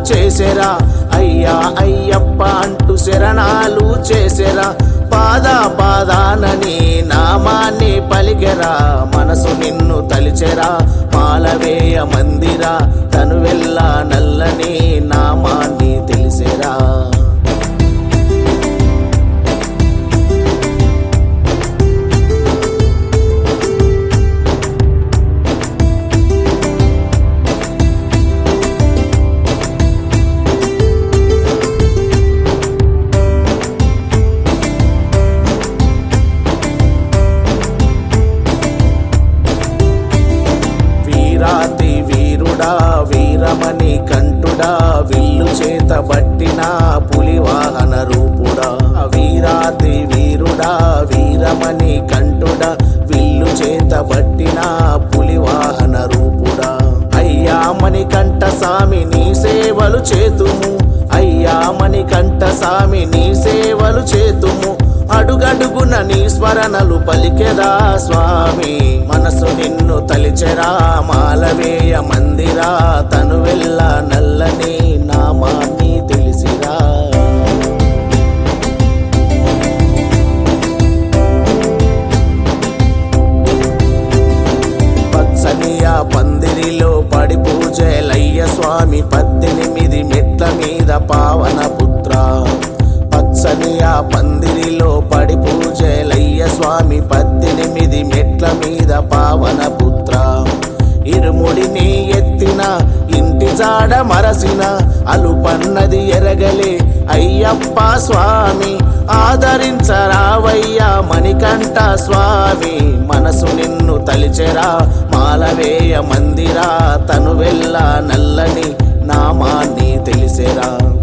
చేసెరా అయ్యా అయ్యప్ప అంటూ శరణాలు చేసెరా పాద పాదానని నామాన్ని పలికెరా మనసు నిన్ను తలిచెరా మాలవేయ మందిరా తను వెళ్ళ నల్లని నామాన్ని తెలిసెరా వీరాతి వీరుడా వీరమణి కంఠుడా విల్లు చేత బట్టిన పులి వాహన రూపుడా వీరాతి వీరుడా వీరమణి కంఠుడా విల్లు చేత బట్టిన పులి వాహన రూపుడా అయ్యా మణి కంఠ సామి నీ సేవలు చేతుము అయ్యా మణి కంఠ సామి నీ సేవలు చేతుము అడుగడుగున నీ స్మరణలు పలికెరా స్వామి మనసు నిన్ను తలిచెరా మాలవేయ మందిరా తను వెళ్ళ నల్లని నామాన్ని తెలిసిరా పచ్చనియా పందిరిలో పడి పూజలయ్య స్వామి పద్దెనిమిది మెట్ల మీద పావన పుత్ర పచ్చనియా పందిరిలో పడి పూజలయ్య స్వామి పద్దెనిమిది మెట్ల మీద పావన పుత్ర ఇరుముడిని ఎత్తిన ఇంటి జాడ మరసిన అలుపన్నది ఎరగలే అయ్యప్ప స్వామి ఆదరించరావయ్యా మణికంఠ స్వామి మనసు నిన్ను తలిచెరా మాలవేయ మందిరా తను వెళ్ళ నల్లని నామాన్ని తెలిసెరా